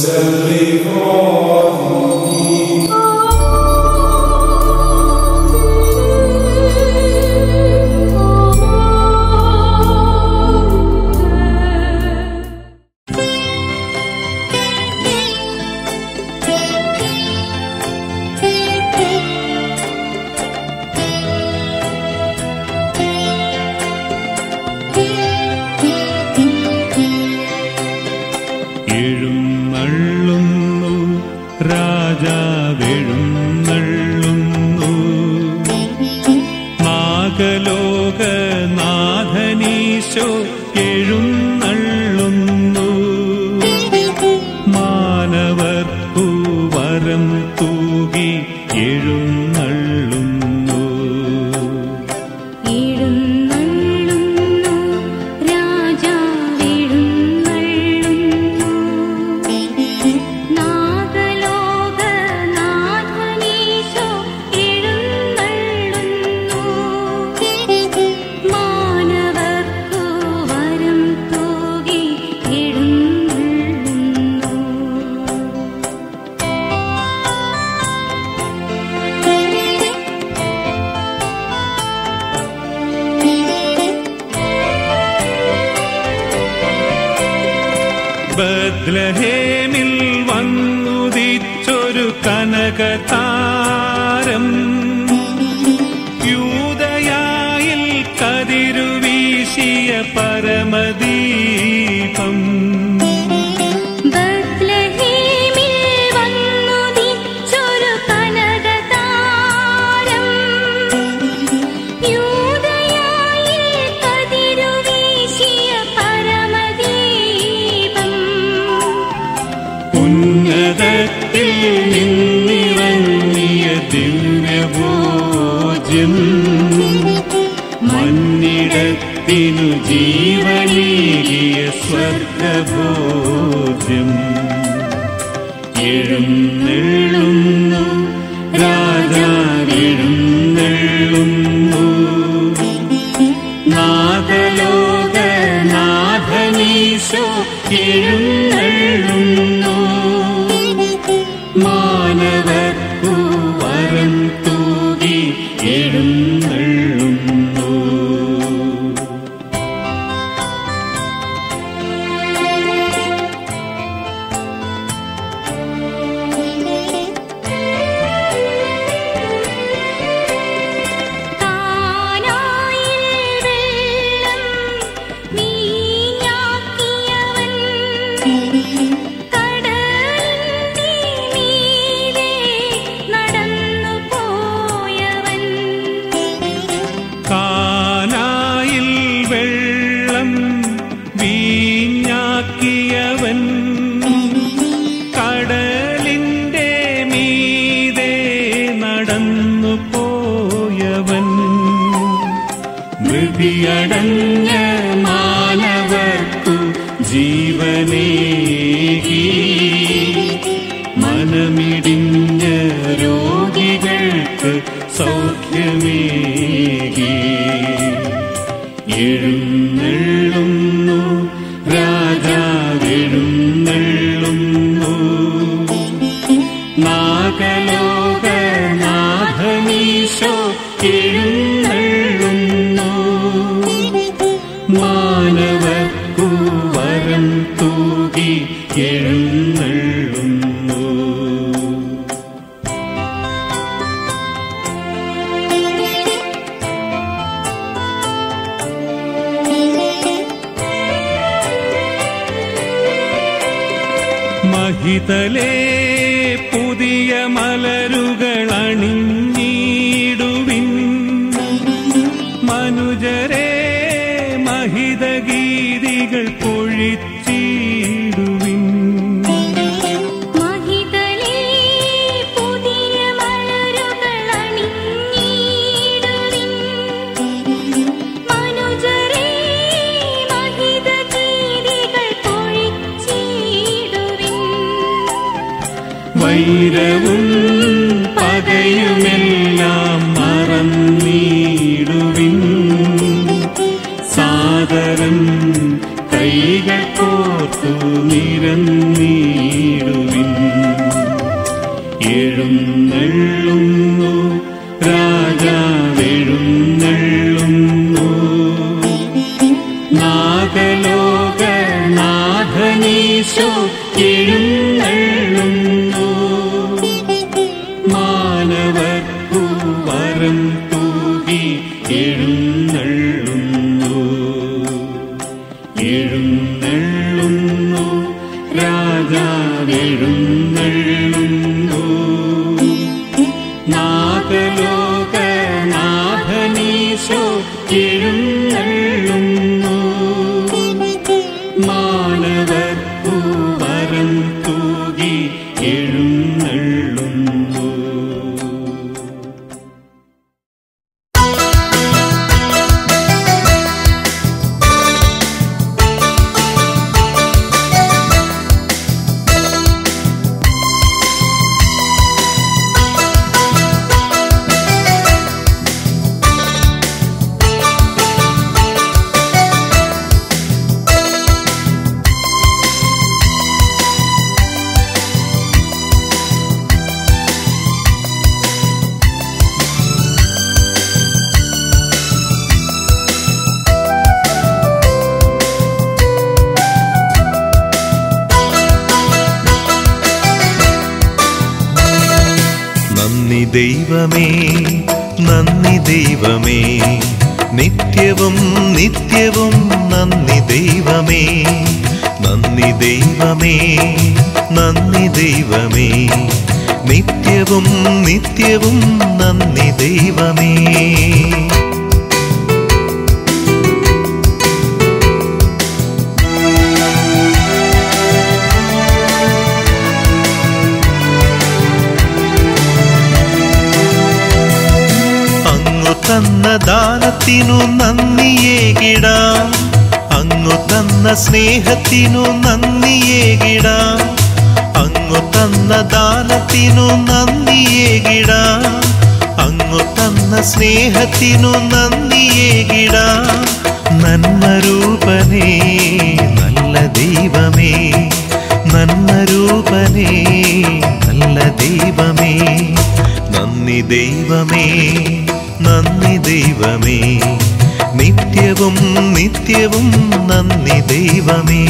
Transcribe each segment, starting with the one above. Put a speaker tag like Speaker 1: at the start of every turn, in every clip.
Speaker 1: എഴുന്നള്ളുന്നു രാജാവെഴുന്നള്ളുന്നു നാഗലോകനാഥനീശോ എഴുന്നള്ളുന്നു മാനവർക്കു വരം തൂകി എഴുന്നള്ളുന്നു
Speaker 2: എഴുന്നള്ളുന്നു രാജാവെഴുന്നള്ളുന്നു നാഗലോകനാഥനീശോ എഴുന്നള്ളുന്നു മാനവർക്കു വരം തൂകി എഴുന്നള്ളുന്നു
Speaker 1: ബദ്ലഹേമിൽ വന്നുദിച്ചൊരു കനകതാരം യൂതയായിൽ കതിരുവീശിയ പരമദീപം
Speaker 2: ബത്ലഹേമിൽ വന്നുദിച്ചൊരു കനകതാരം യൂദയായിൽ കതിരുവീശിയ പരമദീപം
Speaker 1: ഉന്നതത്തിൽ നിന്നിറങ്ങിയ ദിവ്യഭോജ്യം മന്നിടത്തിനു ജീവനേകിയ സ്വർഗഭോജ്യം എഴുന്നെള്ളുന്നു രാജാവെഴുന്നെള്ളുന്നു നാഗലോകനാഥനീശോ എഴുന്നള്ളുന്നു മാനവർക്കു വരം തൂകി എഴുന്നള്ളുന്നു
Speaker 2: കാനായിൽ വെള്ളം വീഞ്ഞാക്കിയവൻ കടലിന്റെ മീതെ നടന്നു പോയവൻ
Speaker 1: കാനായിൽ വെള്ളം വീഞ്ഞാക്കിയവൻ കടലിന്റെ മീതെ നടന്നു പോയവൻ മൃതിയടഞ്ഞ മാനവർക്കു ജീവനേകി മനമിടിഞ്ഞ രോഗികൾക്ക് സൗഖ്യമേകി എഴുന്നള്ളുന്നു രാജാവെഴുന്നള്ളുന്നു നാഗലോകനാഥനീശോ എഴുന്നള്ളുന്നു മാനവർക്കു വരം തൂകി എഴുന്നള്ളുന്നു മഹിതലേ പുതിയ മലരുകൾ അണിഞ്ഞിടുവിൻ മനുജരെ മഹിതഗീതികൾ പൊഴിച്ചിടുവിൻ
Speaker 2: മഹിതലേ പുതിയ മലരുകൾ അണിഞ്ഞിടുവിൻ മനുജരേ മഹിതഗീതികൾ പൊഴിച്ചിടുവിൻ
Speaker 1: വൈരവും പകയുമെല്ലാം മറന്നിടുവിൻ സാദരം കൈകൾ കോർത്തു നിരന്നിടുവിൻ നാഥനീശോ എഴുന്നള്ളുന്നു മാനവർക്കു വരം തൂകി എഴുന്നള്ളുന്നു എഴുന്നള്ളുന്നു രാജാവെഴുന്നള്ളുന്നു നാഗലോകനാഥനീശോ എഴുന്നള്ളുന്നു മാനവർക്കു വരം തൂകി എഴുന്നള്ളുന്നു
Speaker 3: നന്ദി ദൈവമേ നന്ദി ദൈവമേ നിത്യവും നിത്യവും നന്ദി ദൈവമേ നന്ദി ദൈവമേ നന്ദി ദൈവമേ നിത്യവും നിത്യവും നന്ദി ദൈവമേ അങ്ങു തന്ന ദാനത്തിനു നന്ദിയേകിടാം അങ്ങു തന്ന സ്നേഹത്തിനു നന്ദിയേകിടാം അങ്ങു തന്ന ദാനത്തിനു നന്ദിയേകിടാം അങ്ങു തന്ന സ്നേഹത്തിനു നന്ദിയേകിടാം നന്മരൂപനേ നല്ല ദൈവമേ നന്മരൂപനേ നല്ല ദൈവമേ നന്ദി ദൈവമേ നന്ദി ദൈവമേ നിത്യവും നിത്യവും നന്ദി ദൈവമേ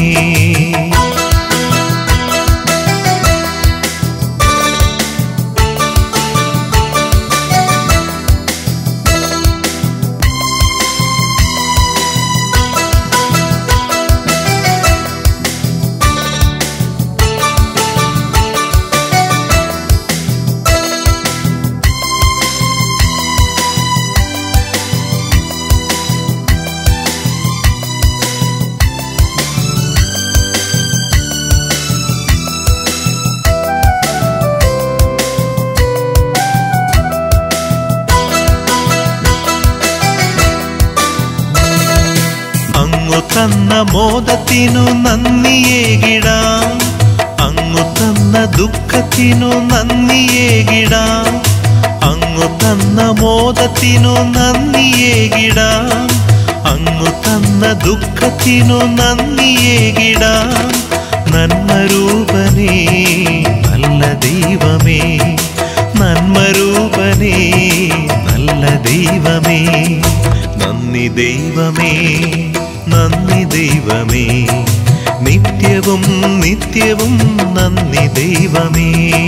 Speaker 3: അങ്ങു തന്ന മോദത്തിനു നന്ദിയേകിടാം അങ്ങു തന്ന ദുഃഖത്തിനു നന്ദിയേകിടാം അങ്ങു തന്ന മോദത്തിനു നന്ദിയേകിടാം അങ്ങു തന്ന ദുഃഖത്തിനു നന്ദിയേകിടാം നന്മരൂപനേ നല്ല ദൈവമേ നന്മരൂപനേ നല്ല ദൈവമേ നന്ദി ദൈവമേ നന്ദി ദൈവമേ നിത്യവും നിത്യവും നന്ദി ദൈവമേ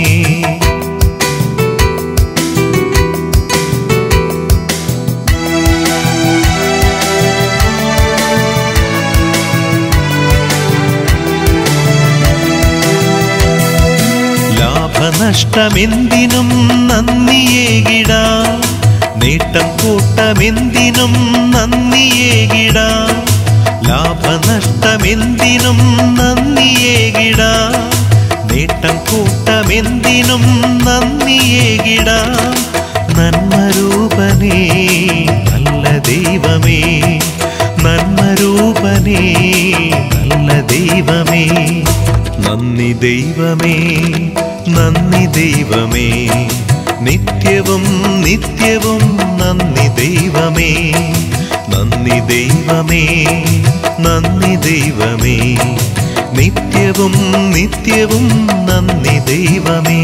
Speaker 3: ലാഭനഷ്ടമെന്തിനും നന്ദിയേകിടാം നേട്ടം കൂട്ടമെന്തിനും നന്ദിയേകിടാം ലാഭനഷ്ടമെന്തിനും നന്ദിയേകിടാം നേട്ടം കൂട്ടമെന്തിനും നന്ദിയേകിടാം നന്മരൂപനേ നല്ല ദൈവമേ നന്മരൂപനേ നല്ല ദൈവമേ നന്ദി ദൈവമേ നന്ദി ദൈവമേ നിത്യവും നിത്യവും നന്ദി ദൈവമേ നന്ദി ദൈവമേ നന്ദി ദൈവമേ നിത്യവും നിത്യവും നന്ദി ദൈവമേ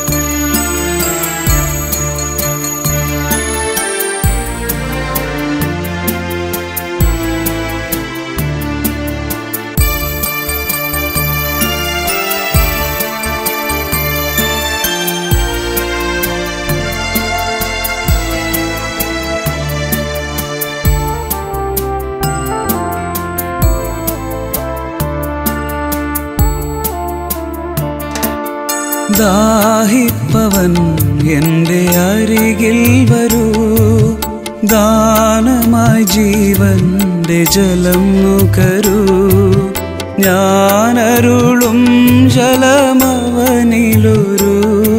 Speaker 2: ും
Speaker 4: ദാഹിപ്പവൻ എൻ്റെ അരികിൽ വരൂ ദാനമായി ജീവന്റെ ജലം നുകരൂ ഞാനരുളും ജലമവനിലൊരു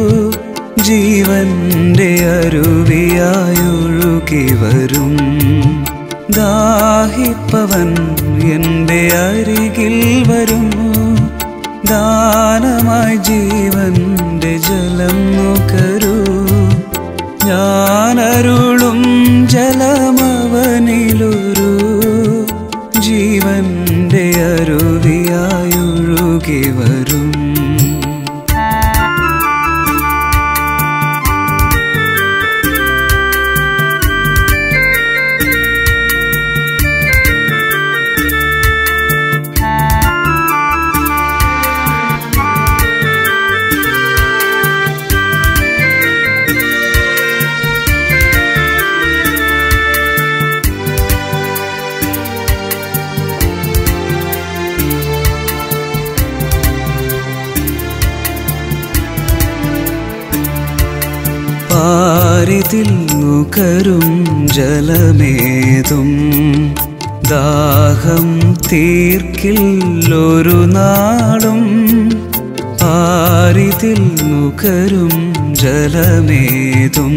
Speaker 4: ജീവന്റെ അരുവിയായൊഴുകി വരും ദാഹിപ്പവൻ എൻ്റെ അരികിൽ വരും ദാനമായി ജീവന്റെ ജലം നുകരൂ ഞാനരുളും ജലമവനിലൊരു ജീവന്റെ അരുവിയായൊഴുകി വരും പാരിതിൽ നുകരും ജലമേതും ദാഹം തീർക്കില്ലൊരു നാളും പാരിതിൽ നുകരും ജലമേതും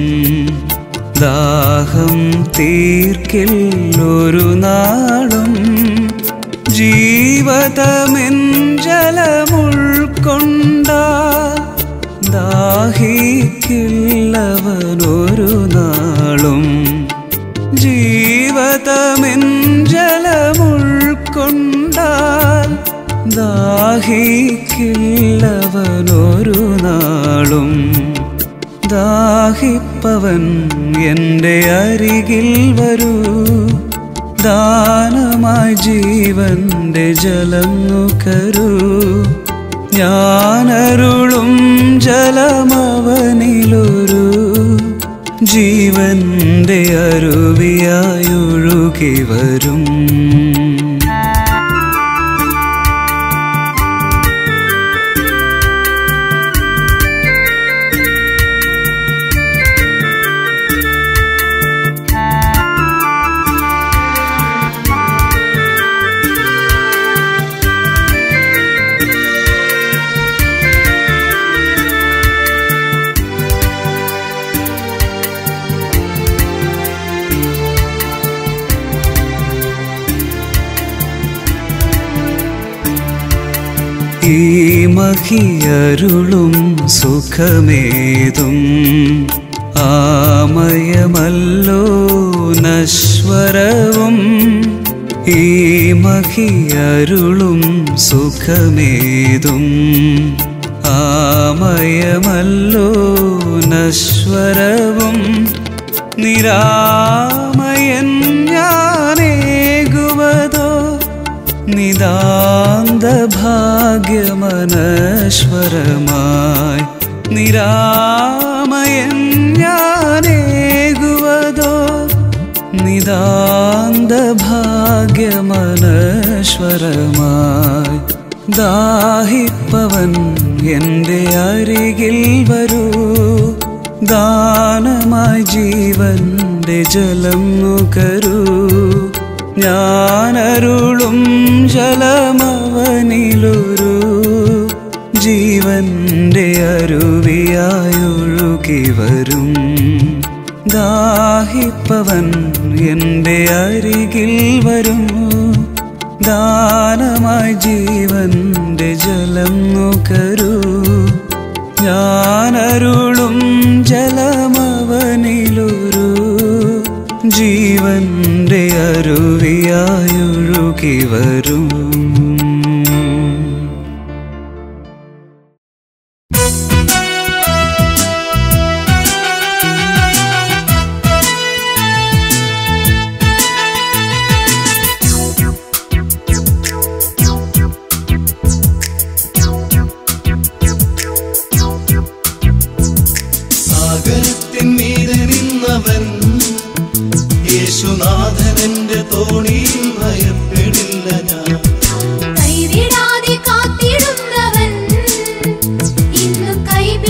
Speaker 4: ദാഹം തീർക്കില്ലൊരു നാളും ജീവതമെൻ ജലമുൾക്കൊണ്ട ദാഹിക്കില്ലവനൊരു നാളും ജീവതമെൻ ജലമുൾക്കൊണ്ടാൽ ദാഹിക്കില്ലവനൊരു നാളും ദാഹിപ്പവൻ എൻ്റെ അരികിൽ വരൂ ദാനമായി ജീവന്റെ ജലം നുകരൂ ഞാനരുളും ജലമവനിലൊരു ജീവന്റെ അരുവിയായൊഴുകി വരും ഈ മഹിയരുളും സുഖമേതും ആമയമല്ലോ നശ്വരവും ഈ മഹിയരുളും സുഖമേതും ആമയമല്ലോ നശ്വരവും നിരാമയൻ ഞാനേകുവതോ നിതാന്ത ഭാഗ്യമനശ്വരമായി നിരാമയൻ ഞാനേകുവതോ നിതാന്ത ഭാഗ്യമനശ്വരമായി ദാഹിപ്പവൻ എൻ്റെ അരികിൽ വരൂ ദാനമായി ജീവന്റെ ജലം നുകരൂ ഞാനരുളും ജലമവനിലൊരു ജീവന്റെ അരുവിയായൊഴുകി വരും ദാഹിപ്പവൻ എൻ്റെ അരികിൽ വരും ദാനമായി ജീവന്റെ ജലം നുകരൂ ഞാനരുളും ജലമവനിലൊരു ജീവന്റെ അരുവിയായൊഴുകി വരും
Speaker 5: സാഗരത്തിൻ മീതെ നിന്നവൻ യേശുനാഥനന്റെ തോണിയിൽ ഭയപ്പെടില്ല ഞാൻ
Speaker 2: കൈവിടാതെ കാത്തിടുന്നവൻ ഇന്നും കൈ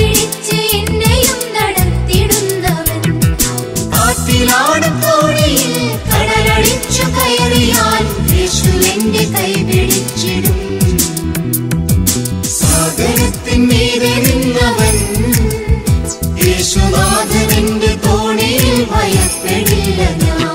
Speaker 2: യേശുവിന്റെ കൈ പിടിച്ചിടും സാഗരത്തിൻ മീതെ നിന്നവൻ യേശുനാഥനെന്റെ തോണിയിൽ ഭയപ്പെടില്ല ഞാൻ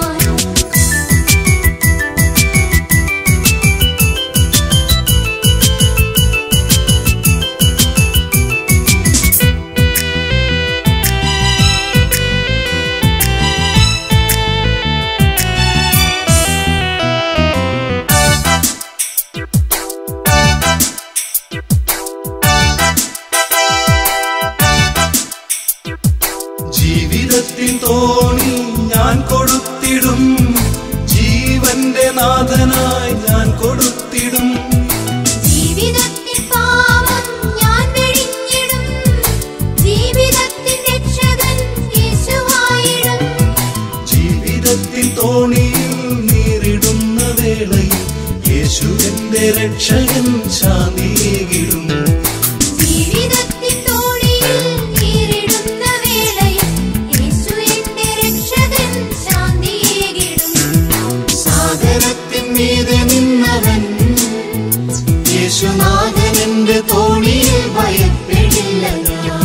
Speaker 5: ജീവിതത്തിൻ തോണി ഞാൻ കൊടുത്തിടും ജീവന്റെ നാഥനായി ഞാൻ കൊടുത്തിടും
Speaker 2: ജീവിതത്തിൻ പാപം ഞാൻ വെടിഞ്ഞിടും ജീവിതത്തിൻ രക്ഷകൻ യേശുവായിടും
Speaker 5: ജീവിതത്തിൻ തോണിയിൽ നീറിടുന്ന വേളയിൽ യേശുവിന്റെ രക്ഷകൻ ശാന്തിയേകിടും
Speaker 2: ജീവിതത്തിൻ തോണിയിൽ നീറിടുന്ന വേളയിൽ യേശു എന്റെ രക്ഷകൻ ശാന്തിയേകിടും സാഗരത്തിൻ മീതെ നിന്നവൻ യേശുനാഥനെന്റെ തോണിയിൽ ഭയപ്പെടില്ല ഞാൻ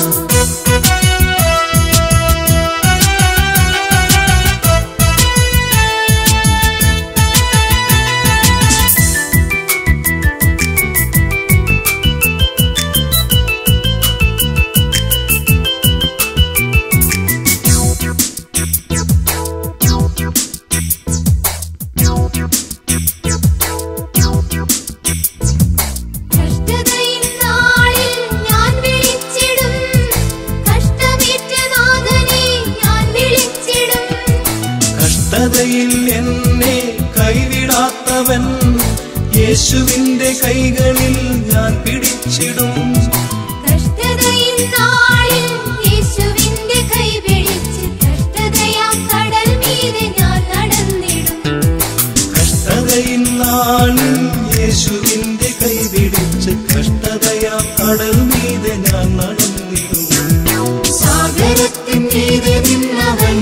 Speaker 2: കഷ്ടതയിൻ നാളിൽ ഞാൻ വിളിച്ചിടും കഷ്ടമേറ്റ നാഥനെ ഞാൻ വിളിച്ചിടും
Speaker 5: കഷ്ടതയിൽ എന്നെ കൈവിടാത്തവൻ യേശുവിന്റെ കൈകളിൽ ഞാൻ പിടിച്ചിടും
Speaker 2: കഷ്ടതയിൻ നാളിൽ യേശുവിന്റെ കൈ പിടിച്ച് കഷ്ടതയാ കടൽ മീതെ ഞാൻ നടന്നിടും
Speaker 5: കഷ്ടതയിൽ നാളിൽ യേശുവിന്റെ കൈ പിടിച്ച് കഷ്ടതയാ കടൽ മീതെ ഞാൻ നടന്നിടും
Speaker 2: സാഗരത്തിൻ മീതെ നിന്നവൻ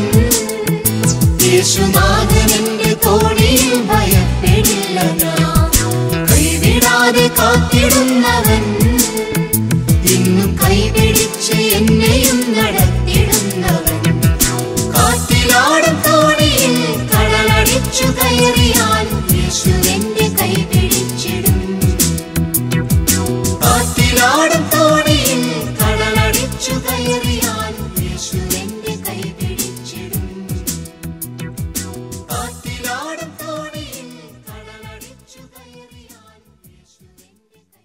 Speaker 2: യേശുനാഥനെന്റെ തോണിയിൽ ഭയപ്പെടില്ല ഞാൻ കൈവിടാതെ കാത്തിടുന്നവൻ ഇന്നും കൈപിടിച്ച് എന്നെയും നടത്തിടുന്നവൻ കാറ്റിലാടും തോണിയിൽ കടലടിച്ചു കയറിയാൽ യേശു എന്റെ കൈ പിടിച്ചിടും കാറ്റിലാടും തോണിയിൽ കടലടിച്ചു കയറിയാൽ യേശു എന്റെ കൈ പിടിച്ചിടും കാറ്റിലാടും തോണിയിൽ കടലടിച്ചു കയറിയാൽ യേശു എന്റെ കൈ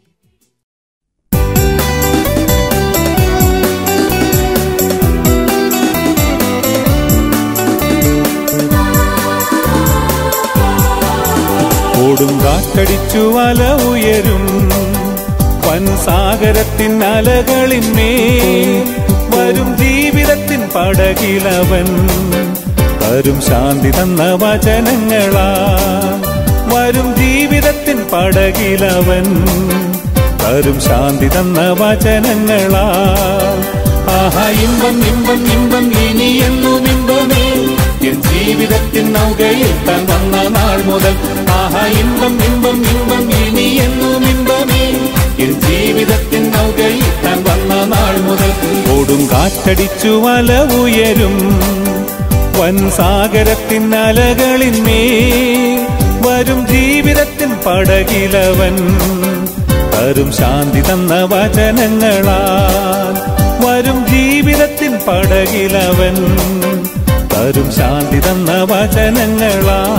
Speaker 1: ഓടും കാറ്റടിച്ചു അല ഉയരും വൻസാഗരത്തിൻ അലകളിന്മേ വരും ജീവിതത്തിൻ പടകിലവൻ വരും ശാന്തി തന്ന വചനങ്ങളാ വരും ജീവിതത്തിൻ പടകിലവൻ വരും ശാന്തി തന്ന വചനങ്ങളാ ആഹാ ഇമ്പം ഇമ്പം ഇമ്പം ഇനി എന്നും ഇമ്പമേ എൻ ജീവിതത്തിൻ നൗകയിൽ താൻ വന്ന നാൾ മുതൽ ആഹാ ഇമ്പം ഇമ്പം ഇമ്പം ഇനി എന്നും ഇമ്പമേ എൻ ജീവിതത്തിൻ നൗകയിൽ താൻ വന്ന നാൾ മുതൽ ഓടും കാറ്റടിച്ചു വല ഉയരും വൻസാഗരത്തിൻ അലകളിന്മേ വരും ജീവിതത്തിൻ പടകിലവൻ തരും ശാന്തി തന്ന വചനങ്ങളാൽ വരും ജീവിതത്തിൻ പടകിലവൻ തരും ശാന്തി തന്ന വചനങ്ങളാൽ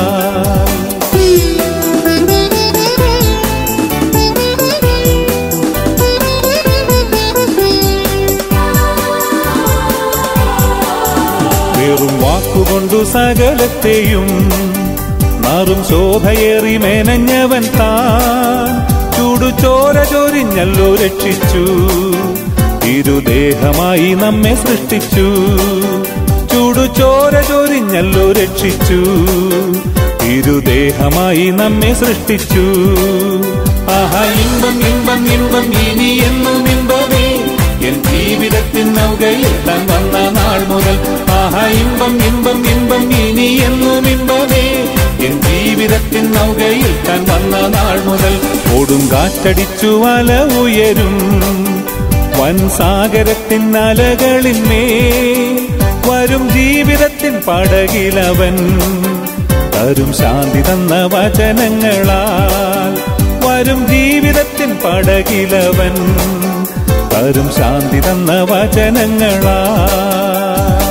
Speaker 1: വെറും വാക്കുകൊണ്ടു സകലത്തെയും മാറും ശോഭയേറി മേനഞ്ഞവൻ താൻ ചൂടുചോര ചൊരിഞ്ഞല്ലോ രക്ഷിച്ചു ഇരുദേഹമായി നമ്മെ സൃഷ്ടിച്ചു ചൂടുചോര ചൊരിഞ്ഞല്ലോ രക്ഷിച്ചു ഇരുദേഹമായി നമ്മെ സൃഷ്ടിച്ചു ആഹാ ഇമ്പം ഇമ്പം ഇമ്പം ഇനി എന്നും ഇമ്പമേ എൻ ജീവിതത്തിൻ നൗകയിൽ താൻ വന്ന നാൾ മുതൽ ആഹാ ഇമ്പം ഇമ്പം ഇമ്പം ഇനി എന്നും ഇമ്പമേ എൻ ജീവിതത്തിൻ നൗകയിൽ താൻ വന്ന നാൾ മുതൽ കൊടുങ്കാറ്റടിച്ചു വല ഉയരും വൻ സാഗരത്തിൻ അലകളിന്മേ വരും ജീവിതത്തിൻ പടകിലവൻ തരും ശാന്തി തന്ന വചനങ്ങളാൽ വരും ജീവിതത്തിൻ പടകിലവൻ തരും ശാന്തി തന്ന വചനങ്ങളാൽ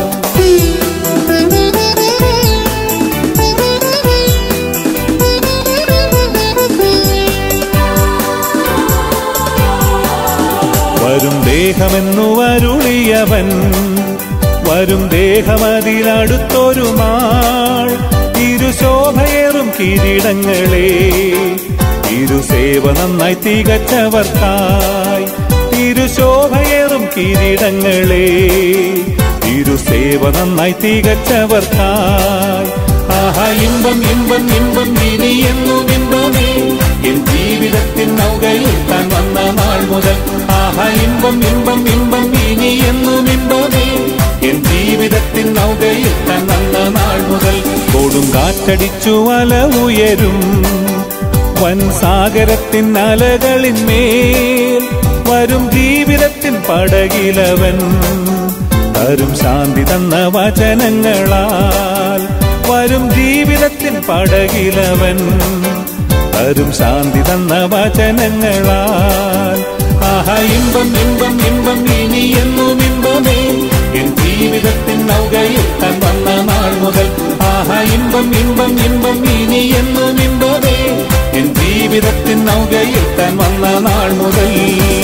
Speaker 1: വരും ദേഹമെന്നു വരുളിയവൻ വരും ദേഹമതിലടുത്തൊരു നാൾ ഇരുശോഭയേറും കിരീടങ്ങളെ ഇരുസേവ നന്നായി തികച്ചവർക്കായി ഇരുശോഭയേറും കിരീടങ്ങളെ ഇരുസേവ നന്നായി തികച്ചവർക്കായി ആഹാ ഇമ്പം ഇമ്പം ഇമ്പം ഇനി എന്നും ഇമ്പമേ എൻ ജീവിതത്തിൻ നൗകയിൽ താൻ വന്ന നാൾ മുതൽ ആഹാ ഇമ്പം ഇമ്പം ഇമ്പം ഇനി എന്നും ഇമ്പമേ എൻ ജീവിതത്തിൻ നൗകയിൽ താൻ വന്ന നാൾ മുതൽ കൊടുങ്കാറ്റടിച്ചു വല ഉയരും വൻ സാഗരത്തിൻ അലകളിന്മേൽ വരും ജീവിതത്തിൻ പടകിലവൻ തരും ശാന്തി തന്ന വചനങ്ങളാൽ വരും ജീവിതത്തിൻ പടകിലവൻ തരും ശാന്തി തന്ന വചനങ്ങളാൽ ആഹാ ഇമ്പം ഇമ്പം ഇമ്പം ഇനി എന്നും ഇമ്പമേ എൻ ജീവിതത്തിൻ നൗകയിൽ താൻ വന്ന നാൾ മുതൽ ആഹാ ഇമ്പം ഇമ്പം ഇമ്പം ഇനി എന്നും ഇമ്പമേ എൻ ജീവിതത്തിൻ നൗകയിൽ താൻ വന്ന നാൾ മുതൽ